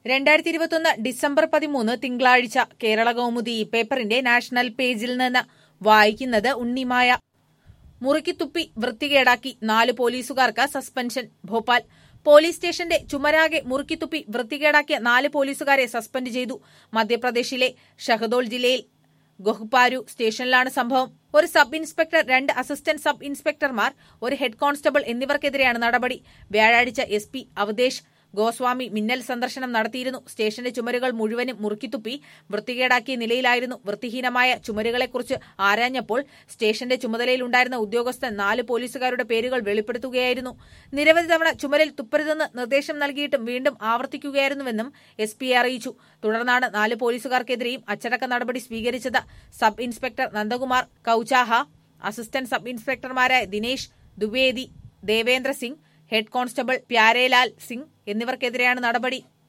രണ്ടായിരത്തി ഇരുപത്തൊന്ന് ഡിസംബർ പതിമൂന്ന് തിങ്കളാഴ്ച കേരള കൗമുദി ഈ പേപ്പറിന്റെ നാഷണൽ പേജിൽ നിന്ന് വായിക്കുന്നത് ഉണ്ണിമായ മുറുക്കി തുപ്പി വൃത്തികേടാക്കി നാല് പോലീസുകാർക്ക് സസ്പെൻഷൻ ഭോപ്പാൽ പോലീസ് സ്റ്റേഷന്റെ ചുമരാകെ മുറുക്കിത്തുപ്പി വൃത്തികേടാക്കിയ നാല് പോലീസുകാരെ സസ്പെൻഡ് ചെയ്തു മധ്യപ്രദേശിലെ ഷഹദോൾ ജില്ലയിൽ ഗൊഹ്പാരു സ്റ്റേഷനിലാണ് സംഭവം ഒരു സബ് ഇൻസ്പെക്ടർ രണ്ട് അസിസ്റ്റന്റ് സബ് ഇൻസ്പെക്ടർമാർ ഒരു ഹെഡ് കോൺസ്റ്റബിൾ എന്നിവർക്കെതിരെയാണ് നടപടി വ്യാഴാഴ്ച എസ് പി അവതേഷ് ഗോസ്വാമി മിന്നൽ സന്ദർശനം നടത്തിയിരുന്നു സ്റ്റേഷന്റെ ചുമരുകൾ മുഴുവനും മുറുക്കിത്തുപ്പി വൃത്തികേടാക്കിയ നിലയിലായിരുന്നു വൃത്തിഹീനമായ ചുമരുകളെക്കുറിച്ച് ആരാഞ്ഞപ്പോൾ സ്റ്റേഷന്റെ ചുമതലയിലുണ്ടായിരുന്ന ഉദ്യോഗസ്ഥൻ നാല് പോലീസുകാരുടെ പേരുകൾ വെളിപ്പെടുത്തുകയായിരുന്നു നിരവധി തവണ ചുമരിൽ തുപ്പരുതെന്ന് നിർദ്ദേശം നൽകിയിട്ടും വീണ്ടും ആവർത്തിക്കുകയായിരുന്നുവെന്നും എസ് പി അറിയിച്ചു തുടർന്നാണ് നാല് പോലീസുകാർക്കെതിരെയും അച്ചടക്ക നടപടി സ്വീകരിച്ചത് sub inspector Nandakumar Kauchaha assistant sub ഇൻസ്പെക്ടർമാരായ ദിനേശ് ദ്വിവേദി ദേവേന്ദ്ര സിംഗ് ഹെഡ് കോൺസ്റ്റബിൾ പ്യാരേലാൽ സിംഗ് എന്നിവർക്കെതിരെയാണ് നടപടി